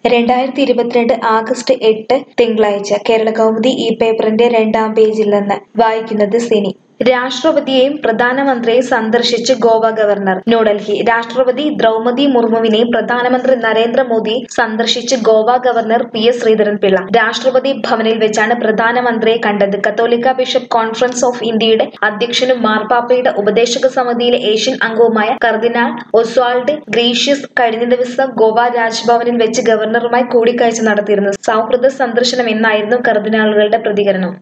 രണ്ടായിരത്തി ഇരുപത്തിരണ്ട് ആഗസ്റ്റ് എട്ട് തിങ്കളാഴ്ച കേരള കൗമുദി ഈ പേപ്പറിന്റെ രണ്ടാം പേജിൽ നിന്ന് വായിക്കുന്നത് സിനി രാഷ്ട്രപതിയെയും പ്രധാനമന്ത്രിയെയും സന്ദർശിച്ച് ഗോവ ഗവർണർ ന്യൂഡൽഹി രാഷ്ട്രപതി ദ്രൗപതി മുർമുവിനെയും പ്രധാനമന്ത്രി നരേന്ദ്രമോദിയെ സന്ദർശിച്ച് Goa governor P S Sreedharan Pillai രാഷ്ട്രപതി ഭവനിൽ വെച്ചാണ് പ്രധാനമന്ത്രിയെ കണ്ടത് കത്തോലിക്ക ബിഷപ്പ് കോൺഫറൻസ് ഓഫ് ഇന്ത്യയുടെ അധ്യക്ഷനും മാർപ്പാപ്പയുടെ ഉപദേശക സമിതിയിലെ ഏഷ്യൻ അംഗവുമായ കർദിനാൾ ഒസ്വാൾഡ് ഗ്രീഷ്യസ് കഴിഞ്ഞ ദിവസം ഗോവ രാജ്ഭവനിൽ വെച്ച് ഗവർണറുമായി കൂടിക്കാഴ്ച നടത്തിയിരുന്നു സൗഹൃദ സന്ദർശനം എന്നായിരുന്നു കർദിനാളുകളുടെ പ്രതികരണം